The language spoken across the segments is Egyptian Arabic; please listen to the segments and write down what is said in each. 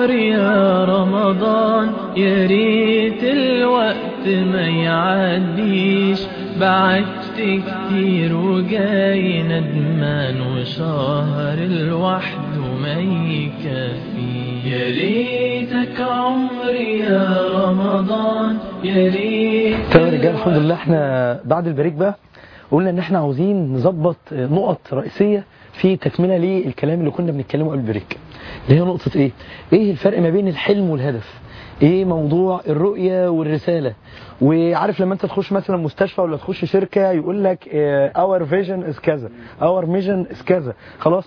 عمري يا رمضان يا ريت الوقت ما يعديش بعدت كتير وجاي ندمان وشهر الوحد ما يكفي يا ريتك عمري يا رمضان يا ريت تمام يا رجاله الحمد لله احنا بعد البريك بقى قلنا ان احنا عاوزين نظبط نقط رئيسيه في تكمله للكلام اللي كنا بنتكلمه قبل البريك اللي هي نقطه ايه ايه الفرق ما بين الحلم والهدف ايه موضوع الرؤيه والرساله وعارف لما انت تخش مثلا مستشفى ولا تخش شركه يقول لك اور فيجن از كذا اور ميجن از كذا خلاص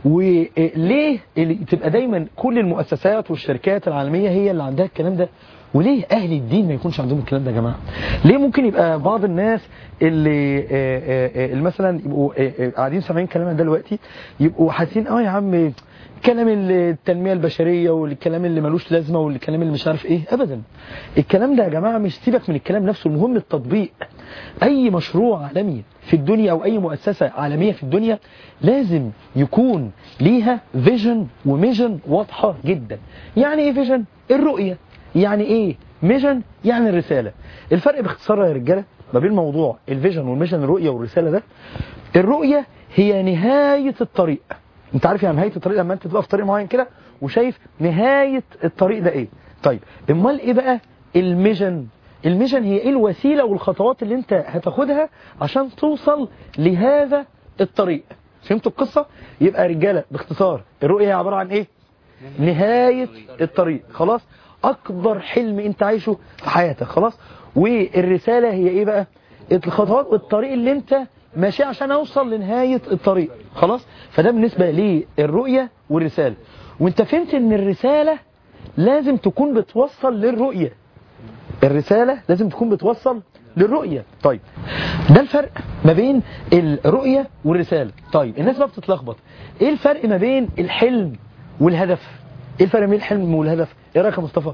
وليه اللي تبقى دايما كل المؤسسات والشركات العالميه هي اللي عندها الكلام ده وليه اهل الدين ما يكونش عندهم الكلام ده يا جماعه ليه ممكن يبقى بعض الناس اللي, آه، آه، آه، اللي مثلا يبقوا آه، آه، قاعدين سامعين كلامنا ده دلوقتي يبقوا حاسين اه يا عم كلام التنميه البشريه والكلام اللي ملوش لازمه والكلام اللي مش عارف ايه ابدا الكلام ده يا جماعه مش سيبك من الكلام نفسه المهم التطبيق اي مشروع عالمي في الدنيا او اي مؤسسه عالميه في الدنيا لازم يكون ليها فيجن وميجن واضحه جدا يعني ايه فيجن الرؤيه يعني ايه ميجن يعني الرساله الفرق باختصار يا رجاله ما بين موضوع الفيجن والميجن الرؤيه والرساله ده الرؤيه هي نهايه الطريق انت عارف يعني نهايه الطريق لما انت تبقى في طريق معين كده وشايف نهايه الطريق ده ايه طيب امال ايه بقى الميجن الميجن هي ايه الوسيله والخطوات اللي انت هتاخدها عشان توصل لهذا الطريق فهمتوا القصه يبقى يا رجاله باختصار الرؤيه هي عباره عن ايه نهايه الطريق خلاص اكبر حلم انت عايشه في حياتك خلاص والرساله هي ايه بقى الخطوات والطريق اللي انت ماشي عشان اوصل لنهايه الطريق خلاص فده بالنسبه للرؤيه والرساله وانت فهمت ان الرساله لازم تكون بتوصل للرؤيه الرسالة لازم تكون بتوصل للرؤية طيب ده الفرق ما بين الرؤية والرسالة طيب الناس بقى بتتلخبط ايه الفرق ما بين الحلم والهدف ايه الفرق ما بين الحلم والهدف ايه رأيك يا مصطفى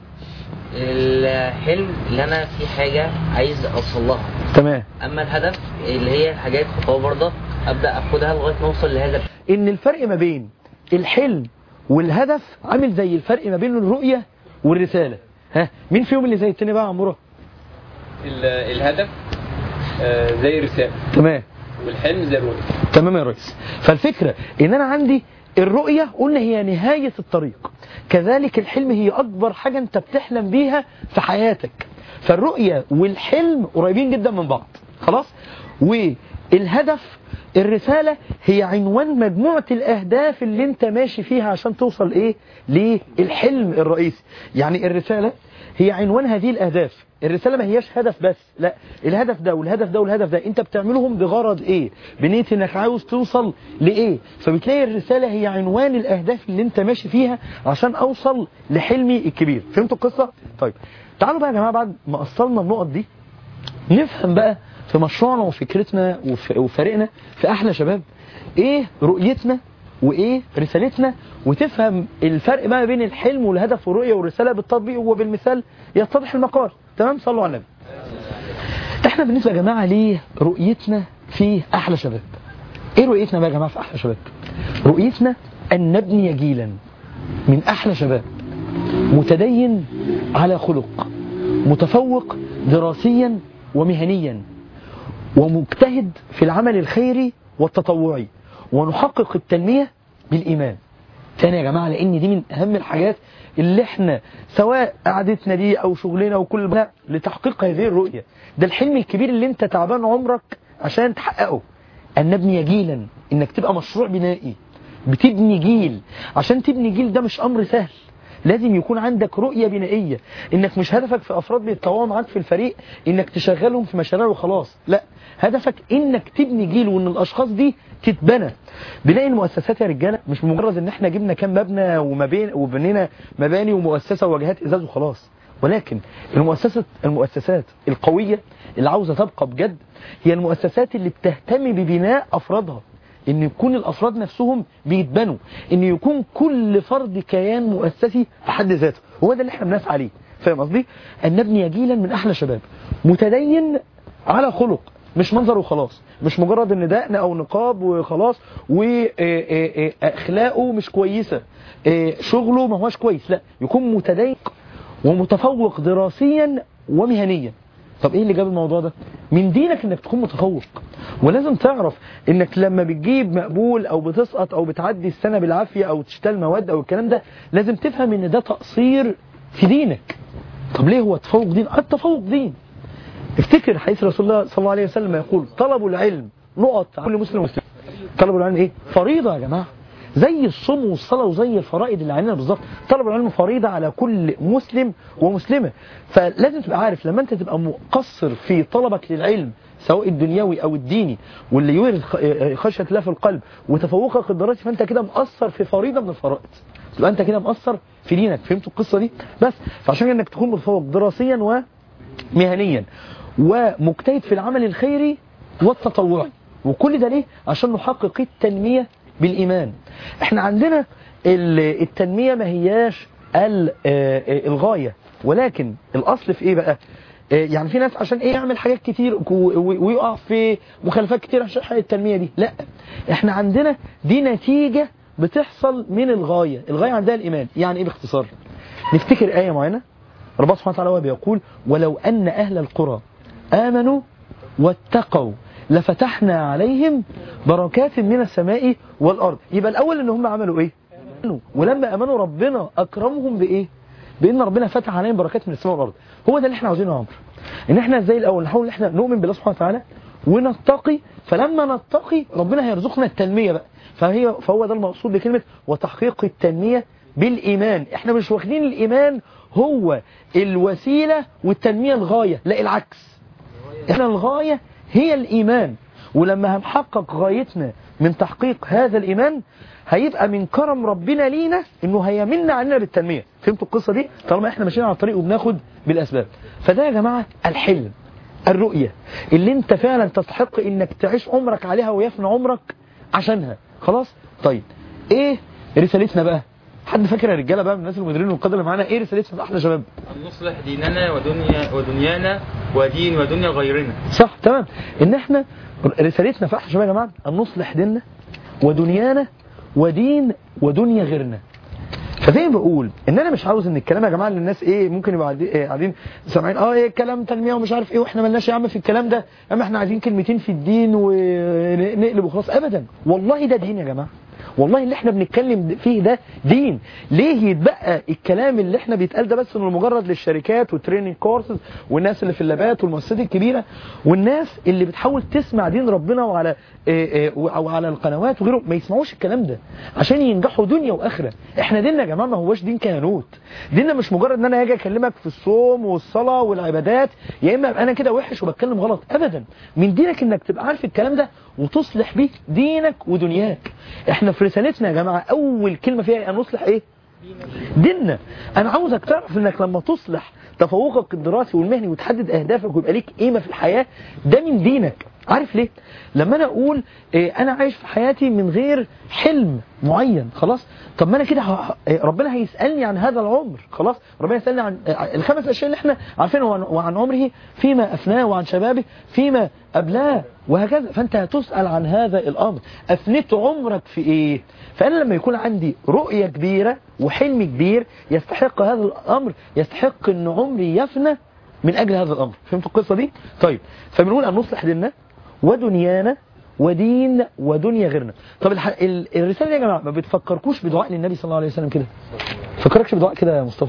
الحلم اللي انا في حاجة عايز اوصل لها تمام اما الهدف اللي هي حاجات خطوة برضه ابدا اخدها لغاية ما اوصل لهذا ان الفرق ما بين الحلم والهدف عامل زي الفرق ما بين الرؤية والرسالة ها مين فيهم اللي زي التاني بقى يا عمورة ال- الهدف آه، زي الرسالة تمام والحلم زي الرؤية تمام يا ريس فالفكرة ان انا عندي الرؤية قلنا هي نهاية الطريق كذلك الحلم هي اكبر حاجة انت بتحلم بيها في حياتك فالرؤية والحلم قريبين جدا من بعض خلاص والهدف الرسالة هي عنوان مجموعة الأهداف اللي أنت ماشي فيها عشان توصل إيه للحلم الرئيسي يعني الرسالة هي عنوان هذه الأهداف الرسالة ما هياش هدف بس لا الهدف ده والهدف ده والهدف ده أنت بتعملهم بغرض إيه بنية إنك عاوز توصل لإيه فبتلاقي الرسالة هي عنوان الأهداف اللي أنت ماشي فيها عشان أوصل لحلمي الكبير فهمتوا القصة؟ طيب تعالوا بقى يا جماعة بعد ما أصلنا النقط دي نفهم بقى في مشروعنا وفكرتنا وف- وفريقنا في احلى شباب ايه رؤيتنا وايه رسالتنا وتفهم الفرق بقى بين الحلم والهدف والرؤيه والرساله بالتطبيق وبالمثال يتضح المقال تمام صلوا على النبي احنا بالنسبه يا جماعه لرؤيتنا في احلى شباب ايه رؤيتنا بقى يا جماعه في احلى شباب رؤيتنا ان نبني جيلا من احلى شباب متدين على خلق متفوق دراسيا ومهنيا ومجتهد في العمل الخيري والتطوعي ونحقق التنمية بالإيمان تاني يا جماعة لأن دي من أهم الحاجات اللي احنا سواء قعدتنا دي أو شغلنا وكل ده لتحقيق هذه الرؤية ده الحلم الكبير اللي انت تعبان عمرك عشان تحققه أن نبني جيلا إنك تبقى مشروع بنائي بتبني جيل عشان تبني جيل ده مش أمر سهل لازم يكون عندك رؤية بنائية انك مش هدفك في افراد بيتطوعوا معاك في الفريق انك تشغلهم في مشاريع وخلاص لا هدفك انك تبني جيل وان الاشخاص دي تتبنى بناء المؤسسات يا رجاله مش مجرد ان احنا جبنا كام مبنى ومبين وبنينا مباني ومؤسسه وواجهات ازاز وخلاص ولكن المؤسسات المؤسسات القويه اللي عاوزه تبقى بجد هي المؤسسات اللي بتهتم ببناء افرادها ان يكون الافراد نفسهم بيتبنوا ان يكون كل فرد كيان مؤسسي في حد ذاته هو ده اللي احنا بنسعى عليه فاهم قصدي ان نبني جيلا من احلى شباب متدين على خلق مش منظر وخلاص مش مجرد ان دقن او نقاب وخلاص واخلاقه مش كويسه آه، شغله ما هوش كويس لا يكون متدين ومتفوق دراسيا ومهنيا طب ايه اللي جاب الموضوع ده من دينك انك تكون متفوق ولازم تعرف انك لما بتجيب مقبول او بتسقط او بتعدي السنه بالعافيه او تشتغل مواد او الكلام ده لازم تفهم ان ده تقصير في دينك طب ليه هو تفوق دين التفوق دين افتكر حديث رسول الله صلى الله عليه وسلم يقول طلب العلم نقط على كل مسلم ومسلم طلب العلم ايه فريضه يا جماعه زي الصوم والصلاه وزي الفرائض اللي علينا بالظبط طلب العلم فريضه على كل مسلم ومسلمه فلازم تبقى عارف لما انت تبقى مقصر في طلبك للعلم سواء الدنيوي او الديني واللي يورد خ- خشيه الله في القلب وتفوقك الدراسي فانت كده مقصر في فريضه من الفرائض تبقى انت كده مقصر في دينك فهمتوا القصه دي بس فعشان انك تكون متفوق دراسيا و مهنيا ومجتهد في العمل الخيري والتطوعي وكل ده ليه عشان نحقق التنمية بالإيمان احنا عندنا ال- التنمية ما هياش ال- آه، آه، الغاية ولكن الأصل في ايه بقى آه، يعني في ناس عشان ايه يعمل حاجات كتير و- و- ويقع في مخالفات كتير عشان يحقق التنمية دي لا احنا عندنا دي نتيجة بتحصل من الغاية الغاية عندها الإيمان يعني ايه باختصار نفتكر آية معينة ربنا سبحانه وتعالى هو بيقول ولو أن أهل القرى آمنوا واتقوا لفتحنا عليهم بركات من السماء والأرض يبقى الأول إن هم عملوا إيه آمنوا. ولما أمنوا ربنا أكرمهم بإيه بإن ربنا فتح عليهم بركات من السماء والأرض هو ده اللي احنا عاوزينه يا عمرو إن احنا زي الأول نحاول إن احنا نؤمن بالله سبحانه وتعالى ونتقي فلما نتقي ربنا هيرزقنا التنمية بقى فهي فهو ده المقصود بكلمة وتحقيق التنمية بالإيمان احنا مش واخدين الإيمان هو الوسيلة والتنمية الغاية لا العكس احنا الغاية هي الإيمان ولما هنحقق غايتنا من تحقيق هذا الإيمان هيبقى من كرم ربنا لينا انه هيمن علينا بالتنمية فهمتوا القصة دي طالما احنا ماشيين على الطريق وبناخد بالأسباب فده يا جماعة الحلم الرؤية اللي انت فعلا تستحق انك تعيش عمرك عليها ويفنى عمرك عشانها خلاص طيب ايه رسالتنا بقى حد فاكر يا رجاله بقى من الناس المديرين والقاده اللي معانا ايه رسالتنا احنا شباب أن نصلح ديننا ودنيا ودنيانا ودين ودنيا غيرنا صح تمام ان احنا رسالتنا في احنا شباب يا جماعه ان نصلح ديننا ودنيانا ودين ودنيا غيرنا فزي ما بقول ان انا مش عاوز ان الكلام يا جماعه اللي الناس ايه ممكن يبقوا قاعدين- إيه قاعدين سامعين اه ايه كلام تنميه ومش عارف ايه واحنا ملناش يا عم في الكلام ده يا عم احنا عايزين كلمتين في الدين ونقلب وخلاص ابدا والله ده دين يا جماعه والله اللي احنا بنتكلم فيه ده دين ليه يتبقى الكلام اللي احنا بيتقال ده بس انه مجرد للشركات والتريننج كورسز والناس اللي في اللابات والمؤسسات الكبيره والناس اللي بتحاول تسمع دين ربنا وعلى اه اه وعلى القنوات وغيره ما يسمعوش الكلام ده عشان ينجحوا دنيا واخره احنا ديننا يا جماعه ما هوش دين كهنوت ديننا مش مجرد ان انا اجي اكلمك في الصوم والصلاه والعبادات يا اما ابقى انا كده وحش وبتكلم غلط ابدا من دينك انك تبقى عارف الكلام ده وتصلح بيه دينك ودنياك احنا في رسالتنا يا جماعه اول كلمه فيها إيه؟ ان نصلح ايه ديننا انا عاوزك تعرف انك لما تصلح تفوقك الدراسي والمهني وتحدد اهدافك ويبقى ليك قيمه في الحياه ده من دينك عارف ليه لما انا اقول إيه انا عايش في حياتي من غير حلم معين خلاص طب ما انا كده ه- إيه ربنا هيسالني عن هذا العمر خلاص ربنا يسالني عن إيه الخمس اشياء اللي احنا عارفينها وعن, وعن عمره فيما افناه وعن شبابه فيما ابلاه وهكذا فانت هتسال عن هذا الامر افنيت عمرك في ايه فانا لما يكون عندي رؤيه كبيره وحلم كبير يستحق هذا الامر يستحق ان عمري يفنى من اجل هذا الامر فهمتوا القصه دي طيب فبنقول ان نصلح ديننا ودنيانا ودين ودنيا غيرنا طب الح... ال- الرساله دي يا جماعه ما بتفكركوش بدعاء للنبي صلى الله عليه وسلم كده فكركش بدعاء كده يا مصطفى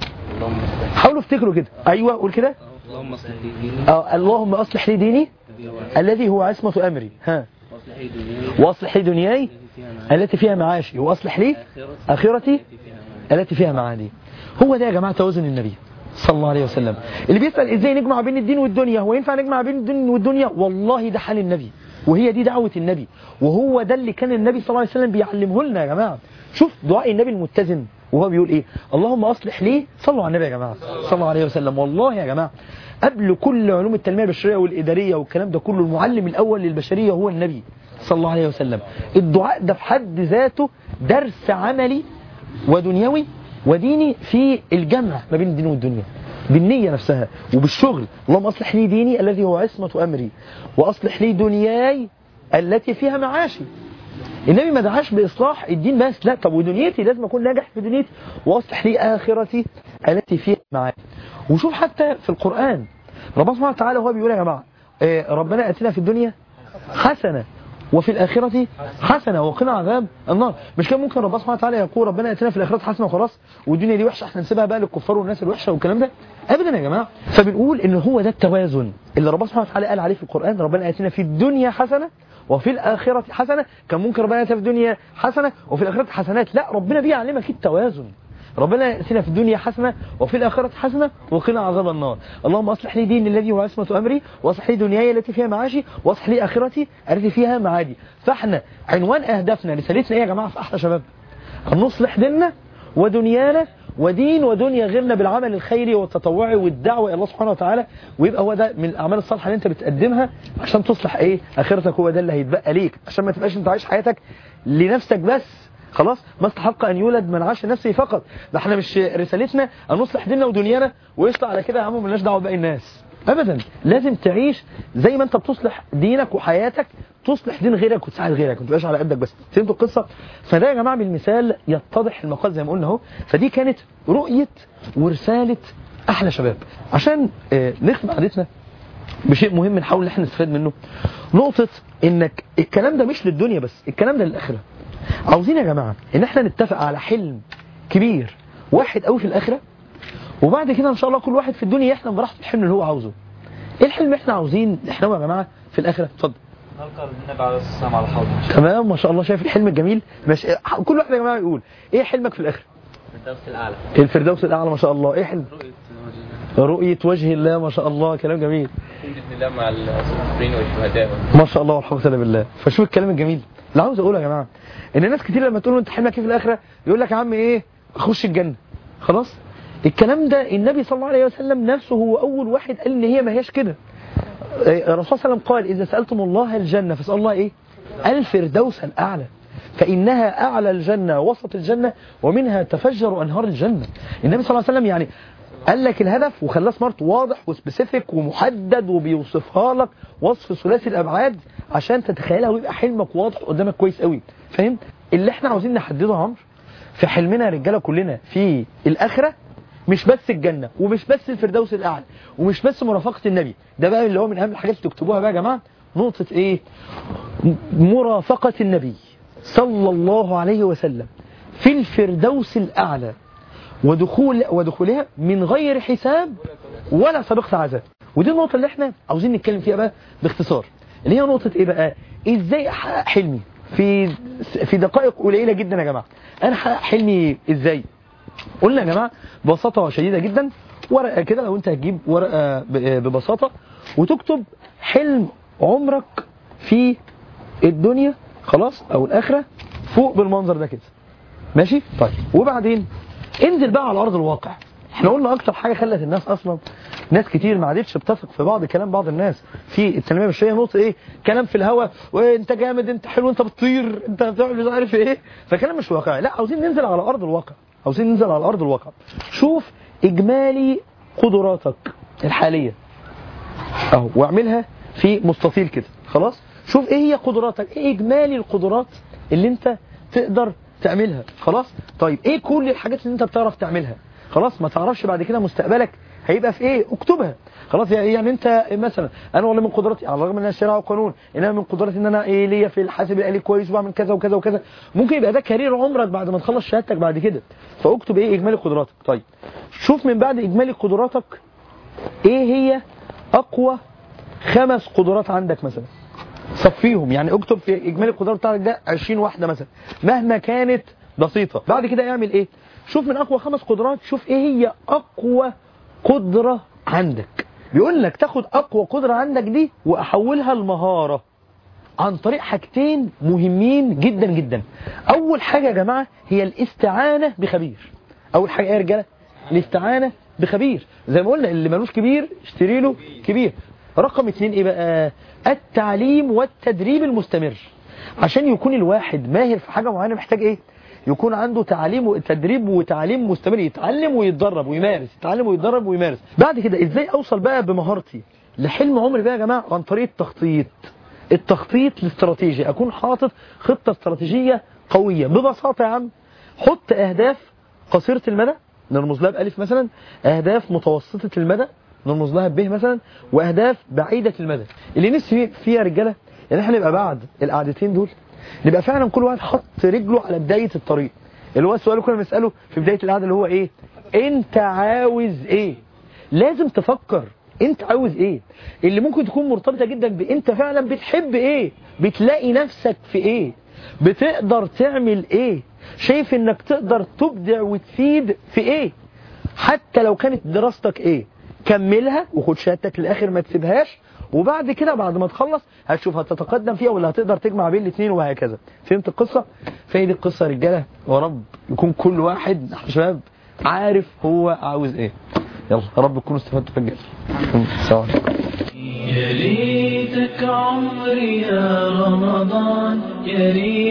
حاولوا افتكروا كده ايوه قول كده اللهم اصلح لي ديني آه اللهم اصلح لي ديني الذي هو عصمه امري ها واصلح لي دنياي واصلح لي دنياي التي فيها معاشي واصلح لي اخرتي التي فيها معادي هو ده يا جماعه توازن النبي صلى الله عليه وسلم اللي بيسال ازاي نجمع بين الدين والدنيا هو ينفع نجمع بين الدين والدنيا والله ده حال النبي وهي دي دعوه النبي وهو ده اللي كان النبي صلى الله عليه وسلم بيعلمه لنا يا جماعه شوف دعاء النبي المتزن وهو بيقول ايه اللهم اصلح لي صلوا على النبي يا جماعه صلى الله عليه وسلم والله يا جماعه قبل كل علوم التنميه البشريه والاداريه والكلام ده كله المعلم الاول للبشريه هو النبي صلى الله عليه وسلم الدعاء ده في حد ذاته درس عملي ودنيوي وديني في الجمع ما بين الدين والدنيا بالنية نفسها وبالشغل اللهم أصلح لي ديني الذي هو عصمة أمري وأصلح لي دنياي التي فيها معاشي النبي ما دعاش بإصلاح الدين بس لا طب ودنيتي لازم أكون ناجح في دنيتي وأصلح لي آخرتي التي فيها معاشي وشوف حتى في القرآن ربنا سبحانه وتعالى هو بيقول يا جماعة آه، ربنا أتنا في الدنيا حسنة وفي الآخرة حسنة وقنا عذاب النار مش كان ممكن ربنا سبحانه وتعالى يقول ربنا يأتينا في الآخرة حسنة وخلاص والدنيا دي وحشة احنا نسيبها بقى للكفار والناس الوحشة والكلام ده أبدا يا جماعة فبنقول إن هو ده التوازن اللي ربنا سبحانه وتعالى قال عليه في القرآن ربنا يأتينا في الدنيا حسنة وفي الآخرة حسنة كان ممكن ربنا يأتينا في الدنيا حسنة وفي الآخرة حسنات لا ربنا بيعلمك التوازن ربنا يأتينا في الدنيا حسنة وفي الآخرة حسنة وقنا عذاب النار اللهم أصلح لي ديني الذي هو عصمة أمري وأصلح لي دنياي التي فيها معاشي وأصلح لي آخرتي التي فيها معادي فاحنا عنوان أهدافنا رسالتنا إيه يا جماعة في أحلى شباب أن نصلح ديننا ودنيانا ودين ودنيا غيرنا بالعمل الخيري والتطوعي والدعوة إلى الله سبحانه وتعالى ويبقى هو ده من الأعمال الصالحة اللي أنت بتقدمها عشان تصلح إيه آخرتك هو ده اللي هيتبقى ليك عشان ما تبقاش أنت عايش حياتك لنفسك بس خلاص ما استحق ان يولد من عاش نفسه فقط ده احنا مش رسالتنا ان نصلح ديننا ودنيانا ويطلع على كده يا عم مالناش دعوه بباقي الناس ابدا لازم تعيش زي ما انت بتصلح دينك وحياتك تصلح دين غيرك وتساعد غيرك ما تبقاش على قدك بس فهمتوا القصه فده يا جماعه بالمثال يتضح المقال زي ما قلنا اهو فدي كانت رؤيه ورساله احلى شباب عشان آه، نختم قعدتنا بشيء مهم نحاول ان احنا نستفاد منه نقطة انك الكلام ده مش للدنيا بس الكلام ده للآخرة عاوزين يا جماعة ان احنا نتفق على حلم كبير واحد قوي في الآخرة وبعد كده ان شاء الله كل واحد في الدنيا يحلم براحته الحلم اللي هو عاوزه ايه الحلم اللي احنا عاوزين نحلمه يا جماعة في الآخرة اتفضل نلقى النبي عليه الصلاة والسلام على الحوض تمام ما شاء الله شايف الحلم الجميل مش كل واحد يا جماعة يقول ايه حلمك في الآخرة الدرس الأعلى الفردوس الأعلى ما شاء الله ايه حلم رؤية وجه الله ما شاء الله كلام جميل بإذن الله مع الصابرين والشهداء ما شاء الله والحمد لله بالله فشوف الكلام الجميل اللي عاوز اقوله يا جماعه ان ناس كتير لما تقول له انت حلمك ايه في الاخره يقول لك يا عم ايه اخش الجنه خلاص الكلام ده النبي صلى الله عليه وسلم نفسه هو اول واحد قال ان هي ما هياش كده إيه، الرسول صلى الله عليه وسلم قال اذا سالتم الله الجنه فاسال الله ايه الفردوس الاعلى فانها اعلى الجنه وسط الجنه ومنها تفجر انهار الجنه النبي صلى الله عليه وسلم يعني قال لك الهدف وخلاه سمارت واضح وسبيسيفيك ومحدد وبيوصفها لك وصف ثلاثي الابعاد عشان تتخيلها ويبقى حلمك واضح قدامك كويس قوي فاهم اللي احنا عاوزين نحدده يا عمرو في حلمنا يا رجاله كلنا في الاخره مش بس الجنه ومش بس الفردوس الاعلى ومش بس مرافقه النبي ده بقى اللي هو من اهم الحاجات اللي تكتبوها بقى يا جماعه نقطه ايه م- مرافقه النبي صلى الله عليه وسلم في الفردوس الاعلى ودخول ودخولها من غير حساب ولا سابقة عذاب ودي النقطة اللي احنا عاوزين نتكلم فيها بقى باختصار اللي هي نقطة ايه بقى ازاي احقق حلمي في في دقائق قليلة جدا يا جماعة انا احقق حلمي ازاي قلنا يا جماعة ببساطة شديدة جدا ورقة كده لو انت هتجيب ورقة ب- ببساطة وتكتب حلم عمرك في الدنيا خلاص او الاخرة فوق بالمنظر ده كده ماشي طيب وبعدين انزل بقى على ارض الواقع احنا قلنا اكتر حاجه خلت الناس اصلا ناس كتير ما عادتش بتثق في بعض كلام بعض الناس في التنميه البشريه نقطه ايه كلام في الهوا وانت جامد انت حلو انت بتطير انت بتعمل مش عارف ايه فكلام مش واقعي لا عاوزين ننزل على ارض الواقع عاوزين ننزل على ارض الواقع شوف اجمالي قدراتك الحاليه اهو واعملها في مستطيل كده خلاص شوف ايه هي قدراتك ايه اجمالي القدرات اللي انت تقدر تعملها خلاص طيب ايه كل الحاجات اللي انت بتعرف تعملها خلاص ما تعرفش بعد كده مستقبلك هيبقى في ايه اكتبها خلاص يعني يعني انت مثلا انا والله من قدراتي على الرغم ان انا شارع وقانون انما من قدراتي ان انا ايه ليا في الحاسب الالي كويس وبعمل كذا وكذا وكذا ممكن يبقى ده كارير عمرك بعد ما تخلص شهادتك بعد كده فاكتب ايه اجمالي قدراتك طيب شوف من بعد اجمالي قدراتك ايه هي اقوى خمس قدرات عندك مثلا صفيهم يعني اكتب في اجمالي القدرات بتاعتك ده 20 واحده مثلا مهما كانت بسيطه بعد كده اعمل ايه شوف من اقوى خمس قدرات شوف ايه هي اقوى قدره عندك بيقول لك تاخد اقوى قدره عندك دي واحولها لمهاره عن طريق حاجتين مهمين جدا جدا اول حاجه يا جماعه هي الاستعانه بخبير اول حاجه ايه يا رجاله الاستعانه بخبير زي ما قلنا اللي ملوش كبير اشتري له كبير رقم اتنين ايه بقى التعليم والتدريب المستمر عشان يكون الواحد ماهر في حاجة معينة محتاج ايه يكون عنده تعليم وتدريب وتعليم مستمر يتعلم ويتدرب ويمارس يتعلم ويتدرب ويمارس بعد كده ازاي اوصل بقى بمهارتي لحلم عمري بقى يا جماعه عن طريق التخطيط التخطيط الاستراتيجي اكون حاطط خطه استراتيجيه قويه ببساطه يا عم حط اهداف قصيره المدى نرمز لها بالف مثلا اهداف متوسطه المدى نرمز لها ب مثلا واهداف بعيده المدى اللي نفسي فيه يا رجاله ان احنا نبقى بعد القعدتين دول نبقى فعلا كل واحد حط رجله على بدايه الطريق اللي هو السؤال اللي كنا بنساله في بدايه القعده اللي هو ايه انت عاوز ايه لازم تفكر انت عاوز ايه اللي ممكن تكون مرتبطه جدا بانت فعلا بتحب ايه بتلاقي نفسك في ايه بتقدر تعمل ايه شايف انك تقدر تبدع وتفيد في ايه حتى لو كانت دراستك ايه كملها وخد شهادتك للاخر ما تسيبهاش وبعد كده بعد ما تخلص هتشوف هتتقدم فيها ولا هتقدر تجمع بين الاثنين وهكذا فهمت القصه فهي دي القصه يا رجاله يا رب يكون كل واحد يا شباب عارف هو عاوز ايه يلا يا رب تكونوا استفدتوا في الجلسه سلام عليكم. يا ريتك عمري يا رمضان يا ريت